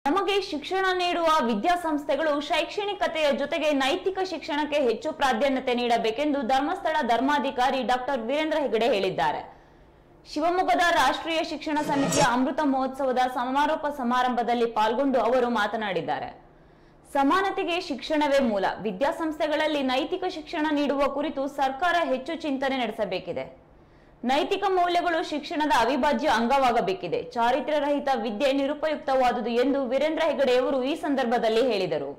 ನಮಗೆ ಶಿಕ್ಷಣ ನೀಡುವ ವಿದ್ಯಾಸಂಸ್ಥೆಗಳು ಶೈಕ್ಷಣಿಕತೆಯ ಜೊತೆಗೆ ನೈತಿಕ ಶಿಕ್ಷಣಕ್ಕೆ ಹೆಚ್ಚು ಪ್ರಾಧಾನ್ಯತೆ ನೀಡಬೇಕೆಂದು ಧರ್ಮಸ್ಥಳ ಧರ್ಮಾಧಿಕಾರಿ ಡಾಕ್ಟರ್ ವೀರೇಂದ್ರ ಹೆಗಡೆ ಹೇಳಿದ್ದಾರೆ ಶಿವಮೊಗ್ಗದ ರಾಷ್ಟ್ರೀಯ ಶಿಕ್ಷಣ ಸಮಿತಿಯ ಅಮೃತ ಮಹೋತ್ಸವದ ಸಮಾರೋಪ ಸಮಾರಂಭದಲ್ಲಿ ಪಾಲ್ಗೊಂಡು ಅವರು ಮಾತನಾಡಿದ್ದಾರೆ ಸಮಾನತೆಗೆ ಶಿಕ್ಷಣವೇ ಮೂಲ ವಿದ್ಯಾಸಂಸ್ಥೆಗಳಲ್ಲಿ ನೈತಿಕ ಶಿಕ್ಷಣ ನೀಡುವ ಕುರಿತು ಸರ್ಕಾರ ಹೆಚ್ಚು ಚಿಂತನೆ ನಡೆಸಬೇಕಿದೆ ನೈತಿಕ ಮೌಲ್ಯಗಳು ಶಿಕ್ಷಣದ ಅವಿಭಾಜ್ಯ ಅಂಗವಾಗಬೇಕಿದೆ ಚಾರಿತ್ರ್ಯರಹಿತ ವಿದ್ಯೆ ನಿರುಪಯುಕ್ತವಾದುದು ಎಂದು ವೀರೇಂದ್ರ ಹೆಗಡೆಯವರು ಈ ಸಂದರ್ಭದಲ್ಲಿ ಹೇಳಿದರು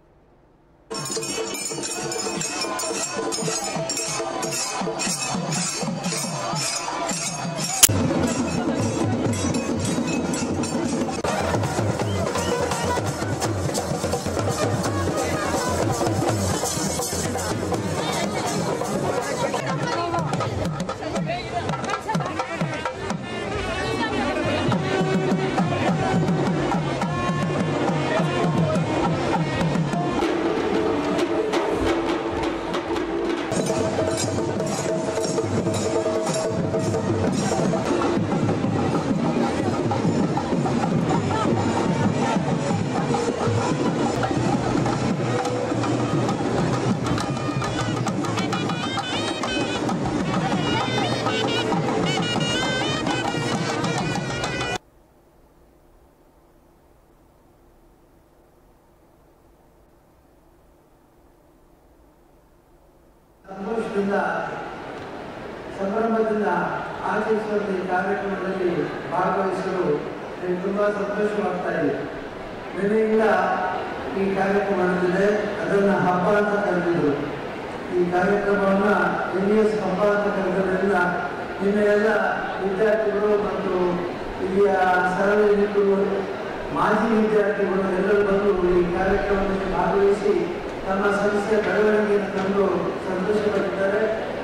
ಸಂತೋಷದಿಂದ ಸಂಭ್ರಮದಿಂದ ಆಚರಿಸುವ ಈ ಕಾರ್ಯಕ್ರಮದಲ್ಲಿ ಭಾಗವಹಿಸಲು ನನಗೆ ತುಂಬ ಸಂತೋಷವಾಗ್ತಾ ಇದೆ ನಿನ್ನೆಯಿಂದ ಈ ಕಾರ್ಯಕ್ರಮ ನಡೆದಿದೆ ಅದನ್ನು ಹಬ್ಬ ಅಂತ ಕರೆದಿದ್ರು ಈ ಕಾರ್ಯಕ್ರಮವನ್ನು ಎನ್ ಎಸ್ ಹಬ್ಬ ಅಂತ ಕರೆದಿದ್ದರಿಂದ ನಿನ್ನೆ ಎಲ್ಲ ವಿದ್ಯಾರ್ಥಿಗಳು ಮತ್ತು ಇಲ್ಲಿಯ ಸಾರ್ವಜನಿಕರು ಮಾಜಿ ವಿದ್ಯಾರ್ಥಿಗಳು ಎಲ್ಲರೂ ಬಂದು ಈ ಕಾರ್ಯಕ್ರಮದಲ್ಲಿ ಭಾಗವಹಿಸಿ ತಮ್ಮ ಸಂಸ್ಥೆಯ ಬೆಳವಣಿಗೆಯನ್ನು ಕಂಡು ಸಂತೋಷಪಟ್ಟಿದ್ದಾರೆ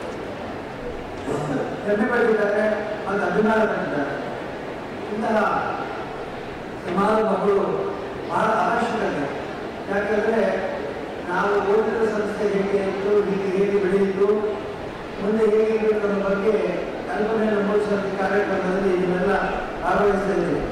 ಹೆಮ್ಮೆ ಪಟ್ಟಿದ್ದಾರೆ ಮತ್ತು ಅಭಿಮಾನ ಪಟ್ಟಿದ್ದಾರೆ ಇಂತಹ ಸಮಾರಂಭಗಳು ಬಹಳ ಅವಶ್ಯಕತೆ ಯಾಕಂದರೆ ನಾವು ಓದಿದ ಸಂಸ್ಥೆ ಹೇಗೆ ಇತ್ತು ಹೀಗೆ ಹೇಗೆ ಬೆಳೆಯಿತು ಮುಂದೆ ಹೇಗಿರಬೇಕು ಅನ್ನೋ ಬಗ್ಗೆ ಕಲ್ಪನೆ ಮೂಡಿಸುವ ಈ ಕಾರ್ಯಕ್ರಮದಲ್ಲಿ ಇದನ್ನೆಲ್ಲ ಭಾಗವಹಿಸ್ತಾ ಇದ್ದೀವಿ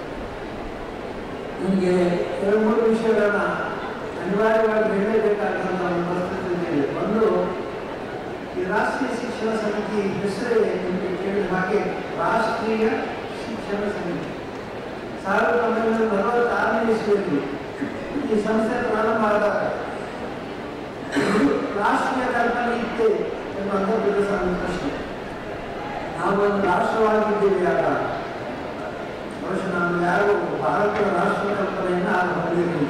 ನಿಮಗೆ ಎರಡು ಮೂರು ವಿಷಯಗಳನ್ನ ಅನಿವಾರ್ಯವಾಗಿ ಹೇಳಬೇಕಾದಂಥ ಒಂದು ಪರಿಸ್ಥಿತಿ ಇದೆ ಒಂದು ಈ ರಾಷ್ಟ್ರೀಯ ಶಿಕ್ಷಣ ಸಮಿತಿ ಹೆಸರೇ ನಿಮಗೆ ಕೇಳಿದ ಹಾಗೆ ರಾಷ್ಟ್ರೀಯ ಶಿಕ್ಷಣ ಸಮಿತಿ ಸಾವಿರದ ಒಂಬೈನೂರ ನಲವತ್ತಾರನೇ ಇಸ್ವಿಯಲ್ಲಿ ಈ ಸಂಸ್ಥೆ ಪ್ರಾರಂಭ ಆದಾಗ ರಾಷ್ಟ್ರೀಯ ಕಲ್ಪನೆ ಇತ್ತೆ ಎಂಬಂತ ಬಿಡಿಸಲು ಪ್ರಶ್ನೆ ನಾವು ಒಂದು ರಾಷ್ಟ್ರವಾಗಿದ್ದೇವೆ ಆಗ ಬಹುಶಃ ನಾವು ಯಾರು ಭಾರತದ ರಾಷ್ಟ್ರ ಕಲ್ಪನೆಯನ್ನು ಆಗ ಹೊಂದಿರಲಿಲ್ಲ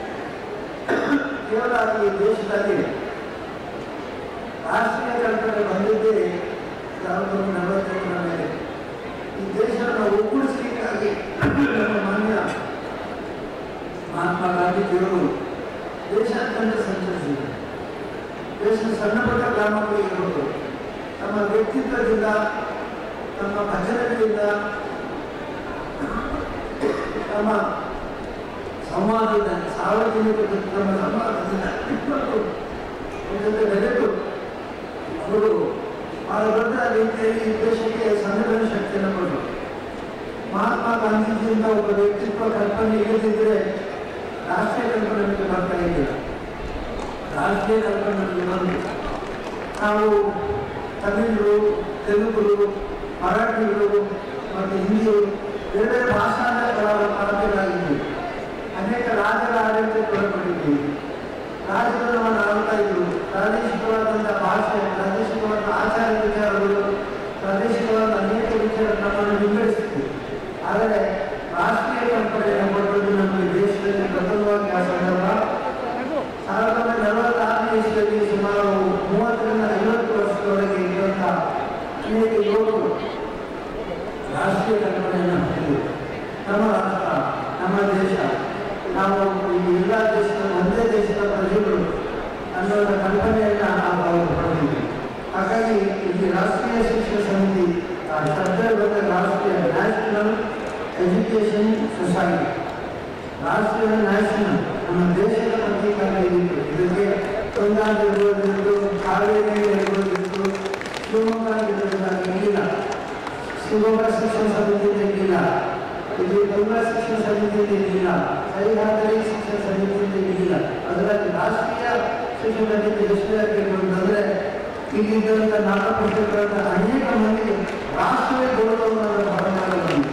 ಕೇವಲ ಈ ದೇಶದಲ್ಲಿ ರಾಷ್ಟ್ರೀಯ ಕಲ್ಪನೆ ಬಂದಿದ್ದೇ ಸಾವಿರದ ಒಂಬೈನೂರ ನಲವತ್ತೆಂಟರ ಮೇಲೆ ಈ ದೇಶವನ್ನು ಒಗ್ಗೂಡಿಸಲಿಕ್ಕಾಗಿ ನಮ್ಮ ಮಾನ್ಯ ಮಹಾತ್ಮ ಗಾಂಧೀಜಿಯವರು ದೇಶಾದ್ಯಂತ ಸಂಚರಿಸಿದರು ದೇಶದ ಸಣ್ಣ ಪುಟ್ಟ ಗ್ರಾಮಗಳಿಗಿರುವುದು ತಮ್ಮ ವ್ಯಕ್ತಿತ್ವದಿಂದ ತಮ್ಮ ಭಜನೆಗಳಿಂದ ತಮ್ಮ ಸಂವಾದದಿಂದ ಸಾರ್ವಜನಿಕ ಜೊತೆ ತಮ್ಮ ಸಂವಾದದಿಂದ ಮತ್ತು ಅವ್ರ ಜೊತೆ ಬೆರೆತು ಅವರು ಬಹಳ ದೊಡ್ಡ ರೀತಿಯಲ್ಲಿ ಈ ದೇಶಕ್ಕೆ ಸಂವಿಧಾನ ಶಕ್ತಿಯನ್ನು ಕೊಟ್ಟರು ಮಹಾತ್ಮ ಗಾಂಧೀಜಿಯಿಂದ ಒಬ್ಬ ವ್ಯಕ್ತಿತ್ವ ಕಲ್ಪನೆ ಇಲ್ಲದಿದ್ದರೆ ರಾಷ್ಟ್ರೀಯ ಕಲ್ಪನೆ ನಮಗೆ ಬರ್ತಾ ಇದ್ದಿಲ್ಲ ರಾಷ್ಟ್ರೀಯ ಕಲ್ಪನೆ ನಮಗೆ ಬಂದು ನಾವು ತಮಿಳರು ತೆಲುಗುರು ಮರಾಠಿಗಳು ಮತ್ತು ಹಿಂದಿಯು ಬೇರೆ ಬೇರೆ ಭಾಷಾಂತರ ಪ್ರಾಂತ್ಯಗಳಾಗಿದ್ದೀವಿ ಅನೇಕ ರಾಜರ ಆಡಳಿತಕ್ಕೆ ಒಳಪಟ್ಟಿದ್ದೀವಿ ರಾಜ್ಯಗಳು ನಾವು ಆಳ್ತಾ ಇದ್ರು ಪ್ರಾದೇಶಿಕವಾದಂಥ ಭಾಷೆ ಪ್ರಾದೇಶಿಕವಾದ ಆಚಾರ ವಿಚಾರಗಳು ಪ್ರಾದೇಶಿಕವಾದ ಅನೇಕ ವಿಚಾರ ನಮ್ಮನ್ನು ವಿಂಗಡಿಸುತ್ತೆ ಆದರೆ ರಾಷ್ಟ್ರೀಯ ಕಲ್ಪನೆಯನ್ನು ಕೊಡುವುದು ನಮ್ಮ ಈ ದೇಶದಲ್ಲಿ ಪ್ರಥಮವಾಗಿ ಆ ಸಂದರ್ಭ ಸಾವಿರದ ಒಂಬೈನೂರ ನಲವತ್ತಾರನೇ ಇಸ್ವಿಯಲ್ಲಿ ಸುಮಾರು ಮೂವತ್ತರಿಂದ ಐವತ್ತು ವರ್ಷದವರೆಗೆ ಇರುವಂಥ ಅನೇಕ ಯುವಕರು ರಾಷ್ಟ್ರೀಯ ಕಲ್ಪನೆಯನ್ನು ಹೊಂದಿದೆ ನಮ್ಮ ರಾಷ್ಟ್ರ ನಮ್ಮ ದೇಶ ನಾವು ಈ ಎಲ್ಲ ದೇಶದ ಒಂದೇ ದೇಶದ ಪ್ರಜೆಗಳು ಅನ್ನೋ ಒಂದು ಕಲ್ಪನೆಯನ್ನು ನಾವು ಅವರು ಹೊಂದಿದ್ದೀವಿ ಹಾಗಾಗಿ ಇಲ್ಲಿ ರಾಷ್ಟ್ರೀಯ ಶಿಕ್ಷಣ ಸಮಿತಿ ಆ ಶಬ್ದ ಬಂದ ರಾಷ್ಟ್ರೀಯ ನ್ಯಾಷನಲ್ ಎಜುಕೇಷನ್ ಸೊಸೈಟಿ ರಾಷ್ಟ್ರೀಯ ನ್ಯಾಷನಲ್ ನಮ್ಮ ದೇಶದ ಪ್ರತೀಕಾರ ಇದಿತ್ತು ಇದಕ್ಕೆ ತುಂಗಾಂಗ ಇರ್ಬೋದಿತ್ತು ಕಾವೇರಿ ಇರ್ಬೋದಿತ್ತು ಶಿವಮೊಗ್ಗ ಇರೋದ್ರಿಂದ ಇರಲಿಲ್ಲ ಶಿವಮೊಗ್ಗ ಶಿಕ್ಷಣ ಸಮಿತಿ ಇರಲಿಲ್ಲ ಇದು ಗಂಗಾ ಶಿಕ್ಷಣ ಸಮಿತಿಯಲ್ಲಿ ಇರಲಿಲ್ಲ ಸಹ್ಯಾದ್ರಿ ಶಿಕ್ಷಣ ಸಮಿತಿಯಲ್ಲಿ ಇರಲಿಲ್ಲ ಅದರಲ್ಲಿ ರಾಷ್ಟ್ರೀಯ ಶಿಕ್ಷಣ ಸಮಿತಿ ಎಷ್ಟು ಆಗಬೇಕು ಅಂತಂದ್ರೆ ಇಲ್ಲಿದ್ದಂಥ ನಾಲ್ಕು ಪುಸ್ತಕಗಳನ್ನ ಅನೇಕ ಮಂದಿ ರಾಷ್ಟ್ರೀಯ ಗೌರವವನ್ನು ಬರಮಾಡಿ ಬಂದಿದೆ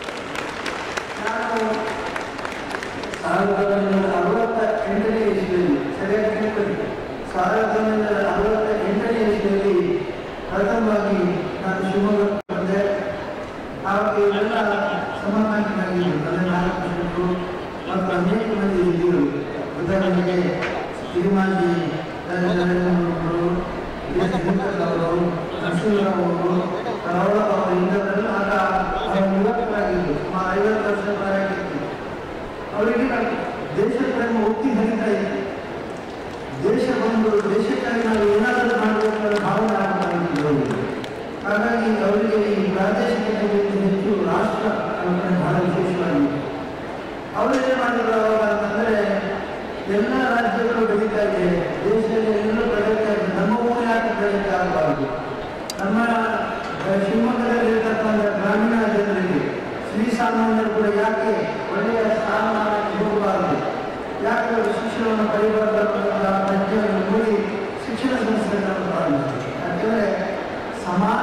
ನಾನು ಸಾವಿರದ ಒಂಬೈನೂರ ಅರವತ್ತ ಎಂಟನೇ ಇಸ್ವಿಯಲ್ಲಿ ಸರಿಯಾಗಿ ತಿಳ್ಕೊಳ್ಳಿ ಸಾವಿರದ ಒಂಬೈನೂರ ಅರವತ್ತ ಎಂಟನೇ ಇಸ್ವಿಯಲ್ಲಿ ಪ್ರಥಮವಾಗಿ ನಾನು ಶಿವಮೊಗ್ಗಕ್ಕೆ ಬಂದೆ ಆವಾಗ ಇವೆಲ್ಲ ಸಮಾನಾಂಕನಾಗಿದ್ದರು ಅಂದರೆ ನಾಲ್ಕು ಜನರು ಮತ್ತು ಅನೇಕ ಮಂದಿ ಇದ್ದರು ಉದಾಹರಣೆಗೆ ತಿರುಮಾಜಿ ನರೇಂದ್ರವರು ಎಸ್ ಅವರು ನರಸಿಂಹರಾವ್ ಅವರು ರಾವ್ ಅವರು ಇಂಥವರೆಲ್ಲ ಆಗ ಅವರು ಯುವಕರಾಗಿದ್ದರು ಸುಮಾರು ಐವತ್ತು ವರ್ಷ ಪ್ರಾಯವಾಗಿತ್ತು ಅವರಿಗೆ ದೇಶ ಪ್ರೇಮ ಒತ್ತಿ ಹರಿತಾ ಇತ್ತು ದೇಶ ಬಂದು ದೇಶಕ್ಕಾಗಿ ನಾವು ಏನಾದರೂ ಮಾಡಬೇಕು ಅನ್ನೋ ಭಾವನೆ ಆಗ್ತಾ ಇತ್ತು ಅವರಿಗೆ ಹಾಗಾಗಿ ಅವರಿಗೆ ಈ ಪ್ರಾದೇಶಿಕತೆಗಿಂತ ಹೆಚ್ಚು ರಾಷ್ಟ್ರ ಕಲ್ಪನೆ ಬಹಳ ವಿಶೇಷವಾಗಿದೆ ಅವರೇನು ಮಾಡಿದ್ರು ಅವಾಗ ಅಂತಂದರೆ ಎಲ್ಲ ರಾಜ್ಯಗಳು ಬೆಳೀತಾ ಇದೆ ದೇಶದಲ್ಲಿ ಎಲ್ಲರೂ ಬೆಳೀತಾ ಇದೆ ನಮ್ಮ ಊರು ಯಾಕೆ ಬೆಳೀತಾ ಆಗಬಾರ್ದು ನಮ್ಮ ಆ, ಶಿವಮೊಗ್ಗದಲ್ಲಿರ್ತಕ್ಕಂಥ ಗ್ರಾಮೀಣ ಜನರಿಗೆ ಶ್ರೀಸಾಮಾನ್ಯರು ಕೂಡ ಯಾಕೆ ಒಳ್ಳೆಯ ಸ್ಥಾನಮಾನಕ್ಕೆ ಹೋಗಬಾರದು ಯಾಕೆ ಅವರು ಶಿಕ್ಷಣವನ್ನು ಪಡೆಯಬಾರದು ಅನ್ನೋ ಪ್ರಜ್ಞೆಯನ್ನು ಮೂಡಿ ಶಿಕ್ಷಣ ಸಂಸ್ಥೆಗಳನ್ನು ಪ್ರಾರಂಭಿಸಿದರು ಯಾಕೆಂದರೆ ಸಮಾಜ